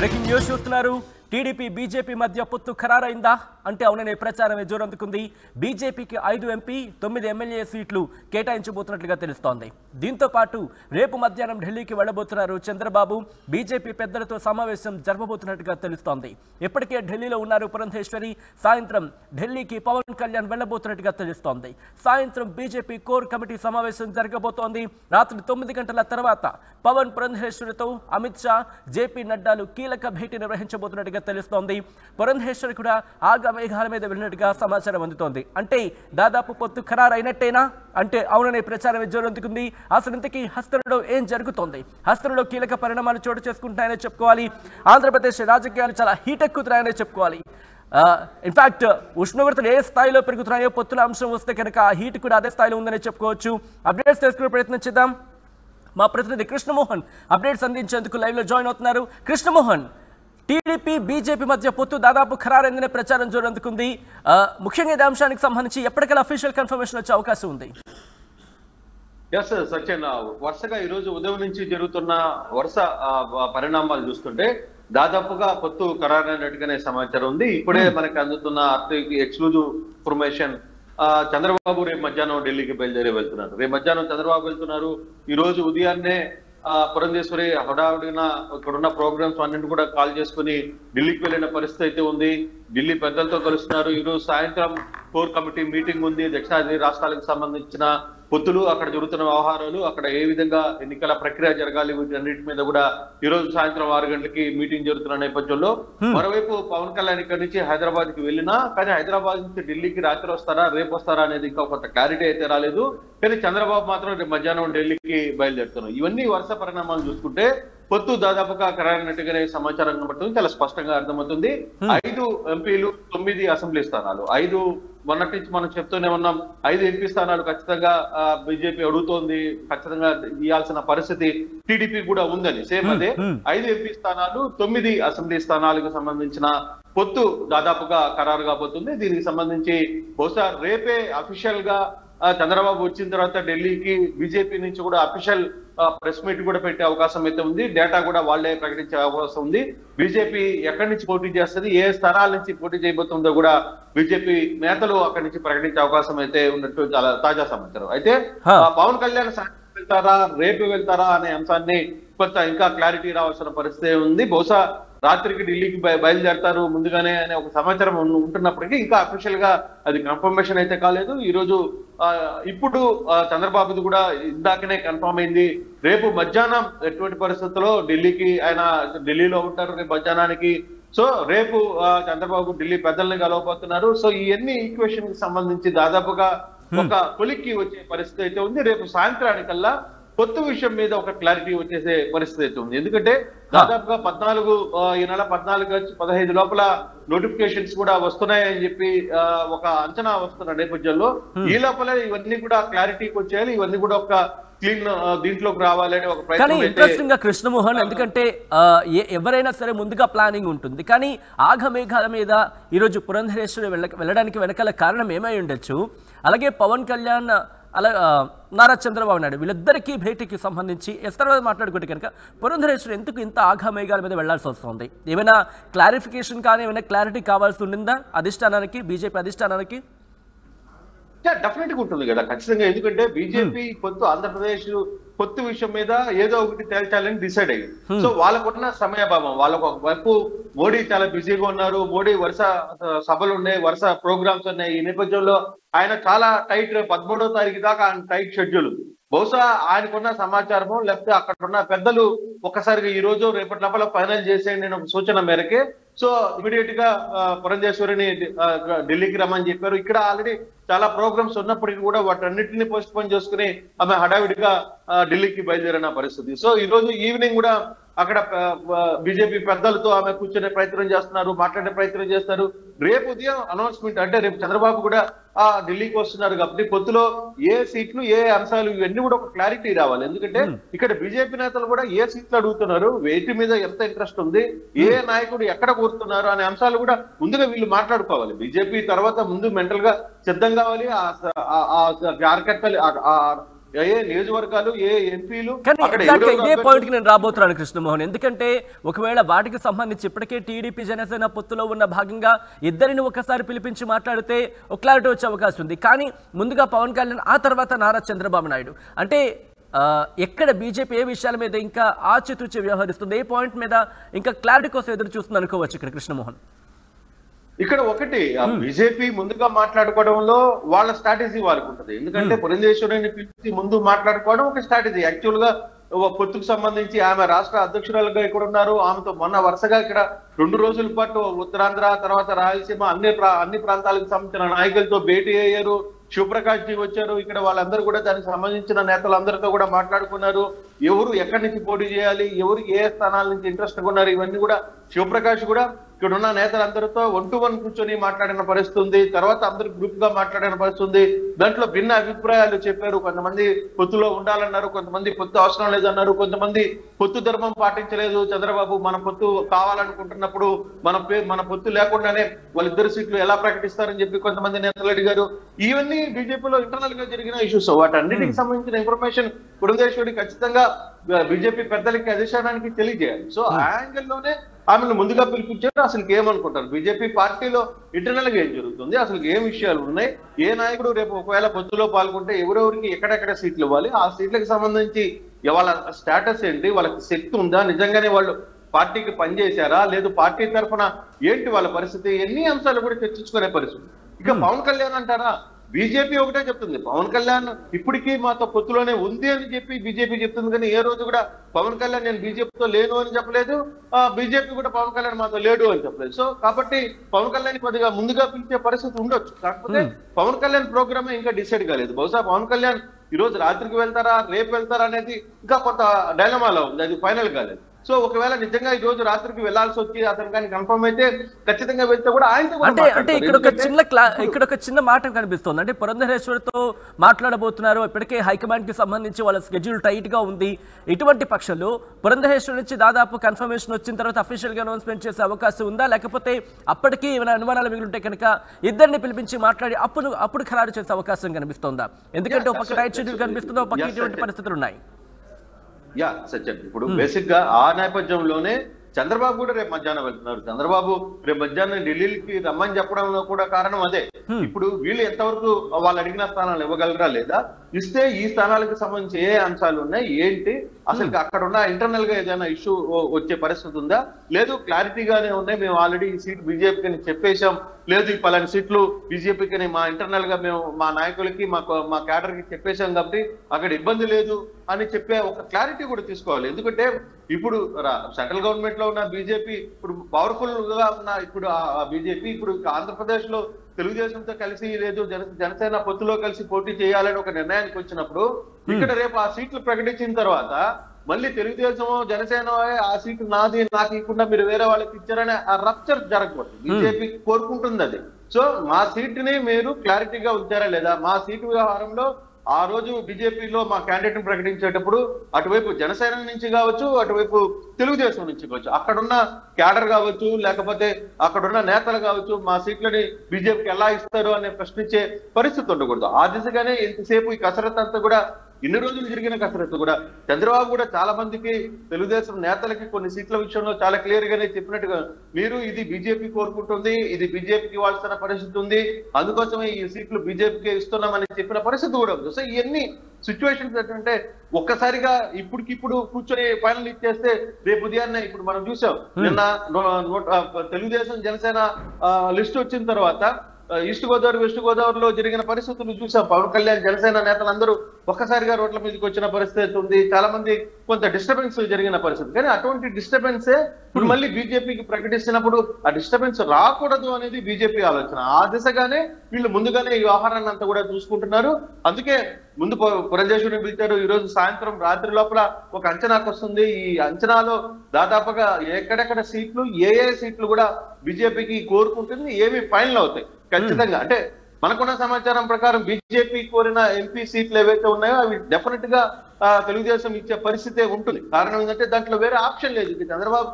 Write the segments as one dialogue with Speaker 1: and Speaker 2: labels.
Speaker 1: Breaking news చూస్తున్నారు TDP BJP మధ్య పొత్తు ఖరారైందా అంటే అవుననే ప్రచారమే జోరందుకుంది బీజేపీకి ఐదు ఎంపీ తొమ్మిది ఎమ్మెల్యే సీట్లు కేటాయించబోతున్నట్లుగా తెలుస్తోంది దీంతో పాటు రేపు మధ్యాహ్నం ఢిల్లీకి వెళ్లబోతున్నారు చంద్రబాబు బీజేపీ పెద్దలతో సమావేశం జరపబోతున్నట్టుగా తెలుస్తోంది ఇప్పటికే ఢిల్లీలో ఉన్నారు పురంధేశ్వరి సాయంత్రం ఢిల్లీకి పవన్ కళ్యాణ్ వెళ్లబోతున్నట్టుగా తెలుస్తోంది సాయంత్రం బీజేపీ కోర్ కమిటీ సమావేశం జరగబోతోంది రాత్రి తొమ్మిది గంటల తర్వాత పవన్ పురంధేశ్వరితో అమిత్ షా జేపీ నడ్డాలు కీలక భేటీ నిర్వహించబోతున్నట్టుగా తెలుస్తోంది పురంధేశ్వరి కూడా ఆగా మేఘాల మీద వెళ్ళినట్టుగా సమాచారం అందుతోంది అంటే దాదాపు పొత్తు ఖరారైనట్టేనా అంటే అవుననే ప్రచారం జోరందుకుంది అసలు ఇంతకీ హస్తనలో ఏం జరుగుతోంది హస్తనలో కీలక పరిణామాలు చోటు చేసుకుంటాయనే చెప్పుకోవాలి ఆంధ్రప్రదేశ్ రాజకీయాలు చాలా హీటెక్కుతున్నాయనే చెప్పుకోవాలి ఇన్ఫాక్ట్ ఉష్ణోగ్రతలు ఏ స్థాయిలో పెరుగుతున్నాయో పొత్తుల అంశం వస్తే కనుక ఆ హీట్ కూడా అదే స్థాయిలో ఉందని చెప్పుకోవచ్చు అప్డేట్స్ తెలుసుకునే ప్రయత్నం చేద్దాం మా ప్రతినిధి కృష్ణమోహన్ అప్డేట్స్ అందించేందుకు లైవ్ లో జాయిన్ అవుతున్నారు కృష్ణమోహన్ టీడీపీ బీజేపీ మధ్య పొత్తు దాదాపు ఖరారైందనే ప్రచారం జోరందుకుంది ఆ, ముఖ్యంగా ఈ అంశానికి సంబంధించి ఎప్పటికైనా అఫీషియల్ కన్ఫర్మేషన్ వచ్చే అవకాశం ఉంది
Speaker 2: ఎస్ సత్యన్ వరుసగా ఈ రోజు ఉదయం నుంచి జరుగుతున్న వరుస ఆ, ఆ, పరిణామాలు చూస్తుంటే దాదాపుగా పొత్తు ఖరారైనట్టుగానే సమాచారం ఉంది ఇప్పుడే మనకి అందుతున్న ఎక్స్క్లూజివ్ ఇన్ఫర్మేషన్ ఆ, చంద్రబాబు రేపు మధ్యాహ్నం ఢిల్లీకి బయలుదేరి వెళ్తున్నారు రేపు మధ్యాహ్నం చంద్రబాబు వెళ్తున్నారు ఈ రోజు ఉదయాన్నే ఆ, పురంధేశ్వరి హడావుడిన ఇక్కడున్న ప్రోగ్రామ్స్ అన్నింటి కూడా కాల్ చేసుకుని ఢిల్లీకి వెళ్ళిన పరిస్థితి అయితే ఉంది ఢిల్లీ పెద్దలతో కలుస్తున్నారు ఈ రోజు సాయంత్రం కోర్ కమిటీ మీటింగ్ ఉంది దక్షిణాది రాష్ట్రాలకు సంబంధించిన పొత్తులు అక్కడ జరుగుతున్న వ్యవహారాలు అక్కడ ఏ విధంగా ఎన్నికల ప్రక్రియ జరగాలి వీటన్నిటి మీద కూడా ఈ రోజు సాయంత్రం ఆరు గంటలకి మీటింగ్ జరుగుతున్న నేపథ్యంలో మరోవైపు పవన్ కళ్యాణ్ ఇక్కడి నుంచి హైదరాబాద్ కి వెళ్ళినా కానీ హైదరాబాద్ నుంచి ఢిల్లీకి రాత్రి వస్తారా రేపు వస్తారా అనేది ఇంకా కొంత క్లారిటీ అయితే రాలేదు కానీ చంద్రబాబు మాత్రం రేపు మధ్యాహ్నం ఢిల్లీకి బయలుదేరుతున్నారు ఇవన్నీ వరుస పరిణామాలు చూసుకుంటే పొత్తు దాదాపుగా ఖరారైనట్టుగానే సమాచారం కనబడుతుంది చాలా స్పష్టంగా అర్థమవుతుంది ఐదు ఎంపీలు తొమ్మిది అసెంబ్లీ స్థానాలు ఐదు మొన్నటి నుంచి మనం చెప్తూనే ఉన్నాం ఐదు ఎంపీ స్థానాలు ఖచ్చితంగా బీజేపీ అడుగుతోంది ఖచ్చితంగా ఇవ్వాల్సిన పరిస్థితి టీడీపీ కూడా ఉందని సేమ్ అదే ఐదు ఎంపీ స్థానాలు తొమ్మిది అసెంబ్లీ స్థానాలకు సంబంధించిన పొత్తు దాదాపుగా ఖరారు కాబోతుంది దీనికి సంబంధించి బహుశా రేపే అఫీషియల్ గా ఆ, చంద్రబాబు వచ్చిన తర్వాత ఢిల్లీకి బీజేపీ నుంచి కూడా అఫీషియల్ ప్రెస్ మీట్ కూడా పెట్టే అవకాశం అయితే ఉంది డేటా కూడా వాళ్ళే ప్రకటించే అవకాశం ఉంది బీజేపీ ఎక్కడి నుంచి పోటీ చేస్తుంది ఏ స్థానాల నుంచి పోటీ చేయబోతుందో కూడా బీజేపీ నేతలు అక్కడి నుంచి ప్రకటించే అవకాశం అయితే ఉన్నట్టు చాలా తాజా సమాచారం అయితే
Speaker 1: హా.
Speaker 2: ఆ, పవన్ కళ్యాణ్ సాయంత్రం వెళ్తారా రేపు వెళ్తారా అనే అంశాన్ని కొంత ఇంకా క్లారిటీ రావాల్సిన పరిస్థితి ఉంది బహుశా రాత్రికి ఢిల్లీకి బయ- బయలుదేరతారు ముందుగానే అనే ఒక సమాచారం ఉన్- ఉంటున్నప్పటికీ ఇంకా అఫీషియల్ గా అది కన్ఫర్మేషన్ అయితే కాలేదు ఈ రోజు ఆ, ఇప్పుడు ఆ, చంద్రబాబుది కూడా ఇందాకనే కన్ఫర్మ్ అయింది రేపు మధ్యాహ్నం ఎటువంటి పరిస్థితుల్లో ఢిల్లీకి ఆయన ఢిల్లీలో ఉంటారు రేపు మధ్యాహ్నానికి సో రేపు ఆ, చంద్రబాబు ఢిల్లీ పెద్దల్ని కలవబోతున్నారు సో ఇవన్నీ ఈక్వేషన్ కి సంబంధించి దాదాపుగా ఒక కొలిక్కి వచ్చే పరిస్థితి అయితే ఉంది రేపు సాయంత్రానికల్లా కొత్త విషయం మీద ఒక క్లారిటీ వచ్చేసే పరిస్థితి అయితే ఉంది ఎందుకంటే దాదాపుగా పద్నాలుగు ఆ, ఈ నెల పద్నాలుగు నుంచి పదహైదు లోపల నోటిఫికేషన్స్ కూడా వస్తున్నాయని చెప్పి ఆ, ఒక అంచనా వస్తున్న నేపథ్యంలో ఈ లోపల ఇవన్నీ కూడా క్లారిటీకి వచ్చేయాలి ఇవన్నీ కూడా ఒక క్లీన్ దీంట్లోకి రావాలని ఒక
Speaker 1: కానీ
Speaker 2: ప్రయత్నం అయితే
Speaker 1: ఇంట్రెస్టింగ్ గా కృష్ణమోహన్ ఎందుకంటే ఆ, ఎ- ఎవరైనా సరే ముందుగా ప్లానింగ్ ఉంటుంది కానీ ఆఘమేఘాల మీద ఈరోజు పురంధరేశ్వరి వెళ్ళ వెళ్ళడానికి వెనకాల కారణం ఏమై ఉండొచ్చు అలాగే పవన్ కళ్యాణ్ అలా ఆ, నారా చంద్రబాబు నాయుడు వీళ్ళిద్దరికీ భేటీకి సంబంధించి ఎస్ తర్వాత మాట్లాడుకుంటే కనుక పురంధరేశ్వరి ఎందుకు ఇంత ఆఘమేఘాల మీద వెళ్లాల్సి వస్తుంది ఏమైనా క్లారిఫికేషన్ కానీ ఏమైనా క్లారిటీ కావాల్సి ఉండిందా అధిష్టానానికి బీజేపీ అధిష్టానానికి
Speaker 2: డెఫినెట్ గా ఉంటుంది కదా ఖచ్చితంగా ఎందుకంటే బీజేపీ పొత్తు ఆంధ్రప్రదేశ్ పొత్తు విషయం మీద ఏదో ఒకటి తేల్చాలని డిసైడ్ అయ్యింది సో వాళ్ళకున్న సమయభావం వాళ్ళకు ఒక వైపు మోడీ చాలా బిజీగా ఉన్నారు మోడీ వరుస ఆ, సభలు ఉన్నాయి వరుస ప్రోగ్రామ్స్ ఉన్నాయి ఈ నేపథ్యంలో ఆయన చాలా టైట్ పదమూడో తారీఖు దాకా ఆయన టైట్ షెడ్యూల్ బహుశా ఆయనకున్న సమాచారము లేకపోతే అక్కడ ఉన్న పెద్దలు ఒక్కసారిగా ఈ రోజు రేపటి లోపల ఫైనల్ చేసేయండి అని ఒక సూచన మేరకే సో ఇమీడియట్ గా ఆ, పురంధేశ్వరిని ఆ, ఢిల్లీకి రమ్మని చెప్పారు ఇక్కడ ఆల్రెడీ చాలా ప్రోగ్రామ్స్ ఉన్నప్పటికీ కూడా వాటన్నిటిని పోస్ట్ పోన్ చేసుకుని ఆమె హడావిడిగా ఆ, ఢిల్లీకి బయలుదేరిన పరిస్థితి సో ఈ రోజు ఈవినింగ్ కూడా అక్కడ బీజేపీ పెద్దలతో ఆమె కూర్చునే ప్రయత్నం చేస్తున్నారు మాట్లాడే ప్రయత్నం చేస్తారు రేపు ఉదయం అనౌన్స్మెంట్ అంటే రేపు చంద్రబాబు కూడా ఆ ఢిల్లీకి వస్తున్నారు కాబట్టి పొత్తులో ఏ సీట్లు ఏ అంశాలు ఇవన్నీ కూడా ఒక క్లారిటీ రావాలి ఎందుకంటే ఇక్కడ బీజేపీ నేతలు కూడా ఏ సీట్లు అడుగుతున్నారు వేటి మీద ఎంత ఇంట్రెస్ట్ ఉంది ఏ నాయకుడు ఎక్కడ కోరుతున్నారు అనే అంశాలు కూడా ముందుగా వీళ్ళు మాట్లాడుకోవాలి బీజేపీ తర్వాత ముందు మెంటల్ గా సిద్ధం కావాలి ఆ స- ఆ- ఆ కార్యకర్తలు ఆ- ఆ ఏ నియోజకవర్గాలు ఏ ఎంపీలు
Speaker 1: కానీ
Speaker 2: అక్కడ
Speaker 1: ఎగ్జాక్ట్
Speaker 2: ఎవరెవరు
Speaker 1: ఇదే
Speaker 2: అభ్యర్థులు-
Speaker 1: పాయింట్ కి నేను రాబోతున్నాను కృష్ణమోహన్ ఎందుకంటే ఒకవేళ వాటికి సంబంధించి ఇప్పటికే టీడీపీ జనసేన పొత్తులో ఉన్న భాగంగా ఇద్దరిని ఒకసారి పిలిపించి మాట్లాడితే ఒక క్లారిటీ వచ్చే అవకాశం ఉంది కానీ ముందుగా పవన్ కళ్యాణ్ ఆ తర్వాత నారా చంద్రబాబు నాయుడు అంటే ఆ, ఎక్కడ బీజేపీ ఏ విషయాల మీద ఇంకా ఆచితూచి వ్యవహరిస్తుంది ఏ పాయింట్ మీద ఇంకా క్లారిటీ కోసం ఎదురు చూస్తుంది అనుకోవచ్చు ఇక్కడ కృష్ణమోహన్
Speaker 2: ఇక్కడ ఒకటి బీజేపీ ముందుగా మాట్లాడుకోవడంలో వాళ్ళ స్ట్రాటజీ వారికి ఉంటుంది ఎందుకంటే పురంధేశ్వరిని పిలిచి ముందు మాట్లాడుకోవడం ఒక స్ట్రాటజీ యాక్చువల్ గా ఒక పొత్తుకు సంబంధించి ఆమె రాష్ట్ర అధ్యక్షురాలుగా ఇక్కడ ఉన్నారు ఆమెతో మొన్న వరుసగా ఇక్కడ రెండు రోజుల పాటు ఉత్తరాంధ్ర తర్వాత రాయలసీమ అన్ని ప్రా- అన్ని ప్రాంతాలకు సంబంధించిన నాయకులతో భేటీ అయ్యారు శివప్రకాష్ జీ వచ్చారు ఇక్కడ వాళ్ళందరూ కూడా దానికి సంబంధించిన నేతలందరితో కూడా మాట్లాడుకున్నారు ఎవరు ఎక్కడి నుంచి పోటీ చేయాలి ఎవరు ఏ స్థానాల నుంచి ఇంట్రెస్ట్ ఉన్నారు ఇవన్నీ కూడా శివప్రకాష్ కూడా ఇక్కడ ఉన్న నేతలందరితో వన్ టు వన్ కూర్చొని మాట్లాడిన పరిస్థితి ఉంది తర్వాత అందరు గ్రూప్ గా మాట్లాడిన పరిస్థితి ఉంది దాంట్లో భిన్న అభిప్రాయాలు చెప్పారు కొంతమంది పొత్తులో ఉండాలన్నారు కొంతమంది పొత్తు అవసరం లేదన్నారు కొంతమంది పొత్తు ధర్మం పాటించలేదు చంద్రబాబు మన పొత్తు కావాలనుకుంటున్నప్పుడు మన పే మన పొత్తు లేకుండానే వాళ్ళిద్దరు సీట్లు ఎలా ప్రకటిస్తారని చెప్పి కొంతమంది నేతలు అడిగారు ఇవన్నీ బీజేపీలో ఇంటర్నల్ గా జరిగిన ఇష్యూస్ వాటన్నిటికి సంబంధించిన ఇన్ఫర్మేషన్ పురంధేశ్వరి ఖచ్చితంగా బీజేపీ పెద్దలకి అధిష్టానానికి తెలియజేయాలి సో ఆ యాంగిల్ లోనే ఆమెను ముందుగా పిలిపించారు అసలు ఏమనుకుంటారు బీజేపీ పార్టీలో ఇంటర్నల్ గా ఏం జరుగుతుంది అసలు ఏం విషయాలు ఉన్నాయి ఏ నాయకుడు రేపు ఒకవేళ పొత్తులో పాల్గొంటే ఎవరెవరికి ఎక్కడెక్కడ సీట్లు ఇవ్వాలి ఆ సీట్లకు సంబంధించి వాళ్ళ స్టేటస్ ఏంటి వాళ్ళకి శక్తి ఉందా నిజంగానే వాళ్ళు పార్టీకి పనిచేశారా లేదు పార్టీ తరఫున ఏంటి వాళ్ళ పరిస్థితి ఎన్ని అంశాలు కూడా చర్చించుకునే పరిస్థితి ఇక పవన్ కళ్యాణ్ అంటారా బీజేపీ ఒకటే చెప్తుంది పవన్ కళ్యాణ్ ఇప్పటికీ మాతో పొత్తులోనే ఉంది అని చెప్పి బీజేపీ చెప్తుంది కానీ ఏ రోజు కూడా పవన్ కళ్యాణ్ నేను బీజేపీతో లేను అని చెప్పలేదు ఆ బీజేపీ కూడా పవన్ కళ్యాణ్ మాతో లేడు అని చెప్పలేదు సో కాబట్టి పవన్ కళ్యాణ్ కొద్దిగా ముందుగా పిలిచే పరిస్థితి ఉండొచ్చు కాకపోతే పవన్ కళ్యాణ్ ప్రోగ్రామ్ ఇంకా డిసైడ్ కాలేదు బహుశా పవన్ కళ్యాణ్ ఈ రోజు రాత్రికి వెళ్తారా రేపు వెళ్తారా అనేది ఇంకా కొంత డైలమాలో ఉంది అది ఫైనల్ కాలేదు సో ఒకవేళ నిజంగా ఈ రోజు రాత్రికి వెళ్లాల్సి వచ్చి అతను కానీ కన్ఫర్మ్ అయితే ఖచ్చితంగా వెళ్తే కూడా ఆయనతో కూడా
Speaker 1: అంటే అంటే
Speaker 2: మాట్లాడతారు.
Speaker 1: ఇక్కడ ఒక
Speaker 2: ఎందుకంటే
Speaker 1: చిన్న క్లా ఇక్కడ ఒక చిన్న మాట కనిపిస్తుంది అంటే పురంధరేశ్వరితో మాట్లాడబోతున్నారు ఇప్పటికే హైకమాండ్ కి సంబంధించి వాళ్ళ స్కెడ్యూల్ టైట్ గా ఉంది ఇటువంటి పక్షంలో పురంధరేశ్వరి నుంచి దాదాపు కన్ఫర్మేషన్ వచ్చిన తర్వాత అఫీషియల్ గా అనౌన్స్మెంట్ చేసే అవకాశం ఉందా లేకపోతే అప్పటికి ఏమైనా అనుమానాలు మిగిలింటే కనుక ఇద్దరిని పిలిపించి మాట్లాడి అప్పుడు అప్పుడు ఖరారు చేసే అవకాశం కనిపిస్తోందా ఎందుకంటే ఒక పక్క టైట్ షెడ్యూల్ కనిపిస్తుంది ఒక పక్క
Speaker 2: Yes,
Speaker 1: ఇటువంటి
Speaker 2: sir.
Speaker 1: పరిస్థితులు ఉన్నాయి
Speaker 2: యా సత్యం ఇప్పుడు బేసిక్ గా ఆ నేపథ్యంలోనే చంద్రబాబు కూడా రేపు మధ్యాహ్నం వెళ్తున్నారు చంద్రబాబు రేపు మధ్యాహ్నం ఢిల్లీకి రమ్మని చెప్పడంలో కూడా కారణం అదే ఇప్పుడు వీళ్ళు ఎంతవరకు వాళ్ళు అడిగిన స్థానాలు ఇవ్వగలరా లేదా ఇస్తే ఈ స్థానాలకు సంబంధించి ఏ అంశాలు ఉన్నాయి ఏంటి అసలు అక్కడ ఉన్న ఇంటర్నల్ గా ఏదైనా ఇష్యూ వచ్చే పరిస్థితి ఉందా లేదు క్లారిటీగానే ఉన్నాయి మేము ఆల్రెడీ ఈ సీట్ బీజేపీకి అని చెప్పేశాం లేదు ఈ పలాని సీట్లు బీజేపీకి మా ఇంటర్నల్ గా మేము మా నాయకులకి మాకు మా క్యాడర్ కి చెప్పేశాం కాబట్టి అక్కడ ఇబ్బంది లేదు అని చెప్పే ఒక క్లారిటీ కూడా తీసుకోవాలి ఎందుకంటే ఇప్పుడు సెంట్రల్ గవర్నమెంట్ లో ఉన్న బీజేపీ ఇప్పుడు పవర్ఫుల్ గా ఉన్న ఇప్పుడు ఆ బీజేపీ ఇప్పుడు ఆంధ్రప్రదేశ్ లో తెలుగుదేశంతో కలిసి లేదు జన జనసేన పొత్తులో కలిసి పోటీ చేయాలని ఒక నిర్ణయానికి వచ్చినప్పుడు ఇక్కడ రేపు ఆ సీట్లు ప్రకటించిన తర్వాత మళ్ళీ తెలుగుదేశం జనసేన ఆ సీటు నాది నాకు ఇవ్వకుండా మీరు వేరే వాళ్ళకి ఇచ్చారనే ఆ రప్చర్ జరగకూడదు బీజేపీ కోరుకుంటుంది అది సో మా సీట్ ని మీరు క్లారిటీగా ఉంచారా లేదా మా సీటు వ్యవహారంలో ఆ రోజు బీజేపీలో మా క్యాండిడేట్ ని ప్రకటించేటప్పుడు అటువైపు జనసేన నుంచి కావచ్చు అటువైపు తెలుగుదేశం నుంచి కావచ్చు అక్కడున్న క్యాడర్ కావచ్చు లేకపోతే అక్కడున్న నేతలు కావచ్చు మా సీట్లని బీజేపీకి ఎలా ఇస్తారు అనే ప్రశ్నించే పరిస్థితి ఉండకూడదు ఆ దిశగానే ఇంతసేపు ఈ కసరత్తు అంతా కూడా ఇన్ని రోజులు జరిగిన కసరత్తు కూడా చంద్రబాబు కూడా చాలా మందికి తెలుగుదేశం నేతలకి కొన్ని సీట్ల విషయంలో చాలా క్లియర్ గానే చెప్పినట్టుగా మీరు ఇది బీజేపీ కోరుకుంటుంది ఇది బీజేపీకి ఇవ్వాల్సిన పరిస్థితి ఉంది అందుకోసమే ఈ సీట్లు బీజేపీకి ఇస్తున్నామని చెప్పిన పరిస్థితి కూడా ఉంది సో ఇవన్నీ సిచ్యువేషన్స్ ఏంటంటే ఒక్కసారిగా ఇప్పటికిప్పుడు కూర్చొని ఫైనల్ ఇచ్చేస్తే రేపు ఉదయాన్నే ఇప్పుడు మనం చూసాం నిన్న నో- నూట- ఆ, తెలుగుదేశం జనసేన లిస్ట్ వచ్చిన తర్వాత ఆ, ఈస్ట్ గోదావరి వెస్ట్ గోదావరిలో జరిగిన పరిస్థితులు చూసాం పవన్ కళ్యాణ్ జనసేన నేతలందరూ ఒక్కసారిగా రోడ్ల మీదకి వచ్చిన పరిస్థితి ఉంది చాలా మంది కొంత డిస్టర్బెన్స్ జరిగిన పరిస్థితి కానీ అటువంటి డిస్టర్బెన్సే ఇప్పుడు మళ్ళీ బీజేపీకి ప్రకటిస్తున్నప్పుడు ఆ డిస్టర్బెన్స్ రాకూడదు అనేది బీజేపీ ఆలోచన ఆ దిశగానే వీళ్ళు ముందుగానే ఈ వ్యవహారాన్ని అంతా కూడా చూసుకుంటున్నారు అందుకే ముందు పు- పురంధేశ్వరిని పిలిచారు ఈ రోజు సాయంత్రం రాత్రి లోపల ఒక అంచనాకు వస్తుంది ఈ అంచనాలో దాదాపుగా ఎక్కడెక్కడ సీట్లు ఏ ఏ సీట్లు కూడా బీజేపీకి కోరుకుంటుంది ఏవి ఫైనల్ అవుతాయి ఖచ్చితంగా అంటే మనకున్న సమాచారం ప్రకారం బీజేపీ కోరిన ఎంపీ సీట్లు ఏవైతే ఉన్నాయో అవి డెఫినెట్ గా ఆ, తెలుగుదేశం ఇచ్చే పరిస్థితే ఉంటుంది కారణం ఏంటంటే దాంట్లో వేరే ఆప్షన్ లేదు ఇక చంద్రబాబుకి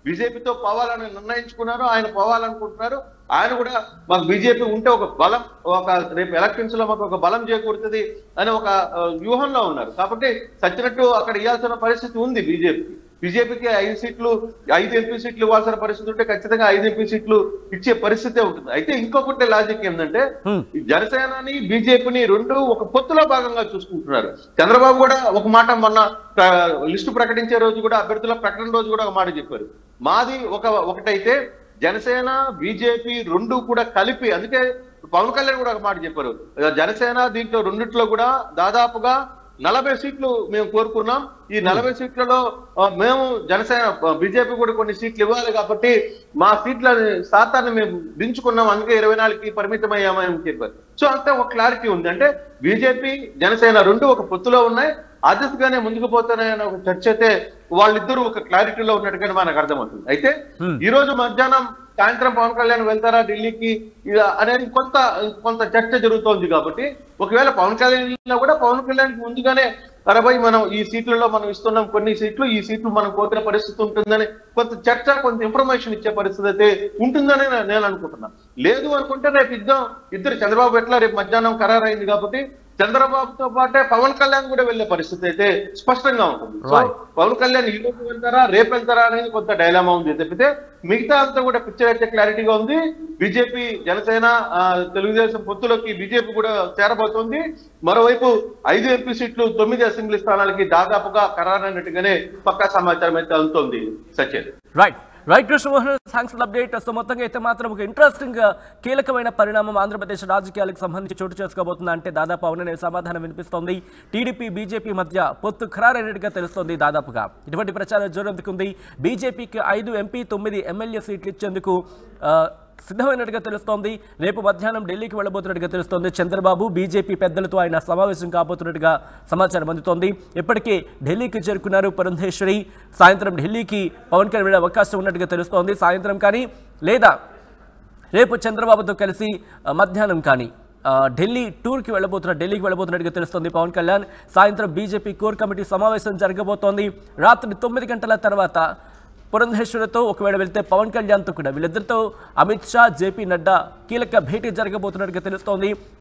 Speaker 2: బీజేపీతో పోవాలని నిర్ణయించుకున్నారు ఆయన పోవాలనుకుంటున్నారు ఆయన కూడా మాకు బీజేపీ ఉంటే ఒక బలం ఒక రేపు ఎలక్షన్స్ లో మాకు ఒక బలం చేకూరుతుంది అని ఒక ఆ, వ్యూహంలో ఉన్నారు కాబట్టి సచ్చినట్టు అక్కడ ఇవ్వాల్సిన పరిస్థితి ఉంది బీజేపీ బీజేపీకి ఐదు సీట్లు ఐదు ఎంపీ సీట్లు ఇవ్వాల్సిన పరిస్థితి ఉంటే ఖచ్చితంగా ఐదు ఎంపీ సీట్లు ఇచ్చే పరిస్థితే ఉంటుంది అయితే ఇంకొకటి లాజిక్ ఏంటంటే
Speaker 1: Hmm.
Speaker 2: ఈ జనసేనని బీజేపీని రెండు ఒక పొత్తులో భాగంగా చూసుకుంటున్నారు చంద్రబాబు కూడా ఒక మాట మొన్న ప్ర- లిస్టు ప్రకటించే రోజు కూడా అభ్యర్థుల ప్రకటన రోజు కూడా ఒక మాట చెప్పారు మాది ఒక ఒకటైతే జనసేన బీజేపీ రెండు కూడా కలిపి అందుకే పవన్ కళ్యాణ్ కూడా ఒక మాట చెప్పారు జనసేన దీంట్లో రెండిట్లో కూడా దాదాపుగా నలభై సీట్లు మేము కోరుకున్నాం ఈ నలభై సీట్లలో ఆ, మేము జనసేన బీజేపీ కూడా కొన్ని సీట్లు ఇవ్వాలి కాబట్టి మా సీట్ల శాతాన్ని మేము దించుకున్నాం అందుకే ఇరవై నాలుగుకి పరిమితం అయ్యామని చెప్పారు సో అంతే ఒక క్లారిటీ ఉంది అంటే బీజేపీ జనసేన రెండు ఒక పొత్తులో ఉన్నాయి ఆదర్శగానే ముందుకు పోతున్నాయని ఒక చర్చ అయితే వాళ్ళిద్దరూ ఒక క్లారిటీలో ఉన్నట్టుగానే మనకు అర్థమవుతుంది అయితే
Speaker 1: Hmm.
Speaker 2: ఈ రోజు మధ్యాహ్నం సాయంత్రం పవన్ కళ్యాణ్ వెళ్తారా ఢిల్లీకి ఇక అనేది కొంత కొంత చర్చ జరుగుతోంది కాబట్టి ఒకవేళ పవన్ కళ్యాణ్ వెళ్ళినా కూడా పవన్ కళ్యాణ్ ముందుగానే అరవై మనం ఈ సీట్లలో మనం ఇస్తున్నాం కొన్ని సీట్లు ఈ సీట్లు మనం కోరిన పరిస్థితి ఉంటుందని కొంత చర్చ కొంత ఇన్ఫర్మేషన్ ఇచ్చే పరిస్థితి అయితే ఉంటుందని నే- నేను అనుకుంటున్నాను లేదు అనుకుంటే రేపు ఇద్దరం ఇద్దరు చంద్రబాబు ఎట్లా రేపు మధ్యాహ్నం ఖరారు అయింది కాబట్టి చంద్రబాబుతో పాటే పవన్ కళ్యాణ్ కూడా వెళ్లే పరిస్థితి అయితే స్పష్టంగా ఉంటుంది సో
Speaker 1: Right.
Speaker 2: పవన్ కళ్యాణ్ ఈ రోజు వెళ్తారా రేపు వెళ్తారా అనేది కొంత డైలామా ఉంది తప్పితే మిగతా అంతా కూడా పిక్చర్ అయితే క్లారిటీగా ఉంది బీజేపీ జనసేన ఆ, తెలుగుదేశం పొత్తులోకి బీజేపీ కూడా చేరబోతోంది మరోవైపు ఐదు ఎంపీ సీట్లు తొమ్మిది అసెంబ్లీ స్థానాలకి దాదాపుగా ఖరారైనట్టుగానే పక్కా సమాచారం అయితే అందుతోంది Sachin
Speaker 1: right right Krishnamohan thanks for update so మొత్తంగా అయితే మాత్రం ఒక ఇంట్రెస్టింగ్ కీలకమైన పరిణామం ఆంధ్రప్రదేశ్ రాజకీయాలకు సంబంధించి చోటు చేసుకోబోతుందా అంటే దాదాపు అవుననే సమాధానం వినిపిస్తోంది టీడీపీ బీజేపీ మధ్య పొత్తు ఖరారైనట్టుగా తెలుస్తోంది దాదాపుగా ఇటువంటి ప్రచారం జోరందుకుంది బీజేపీకి ఐదు ఎంపీ తొమ్మిది ఎమ్మెల్యే సీట్లు ఇచ్చేందుకు ఆ, సిద్ధమైనట్టుగా తెలుస్తోంది రేపు మధ్యాహ్నం ఢిల్లీకి వెళ్ళబోతున్నట్టుగా తెలుస్తోంది చంద్రబాబు బీజేపీ పెద్దలతో ఆయన సమావేశం కాబోతున్నట్టుగా సమాచారం అందుతోంది ఇప్పటికే ఢిల్లీకి చేరుకున్నారు పురంధేశ్వరి సాయంత్రం ఢిల్లీకి పవన్ కళ్యాణ్ వెళ్ళే అవకాశం ఉన్నట్టుగా తెలుస్తోంది సాయంత్రం కానీ లేదా రేపు చంద్రబాబుతో కలిసి ఆ, మధ్యాహ్నం కానీ ఆ, ఢిల్లీ టూర్కి వెళ్ళబోతున్న ఢిల్లీకి వెళ్ళబోతున్నట్టుగా తెలుస్తోంది పవన్ కళ్యాణ్ సాయంత్రం బీజేపీ కోర్ కమిటీ సమావేశం జరగబోతోంది రాత్రి తొమ్మిది గంటల తర్వాత పురంధేశ్వరితో ఒకవేళ వెళ్తే పవన్ కళ్యాణ్తో కూడా వీళ్ళిద్దరితో అమిత్ షా జేపీ నడ్డా కీలక భేటీ జరగబోతున్నట్టుగా తెలుస్తోంది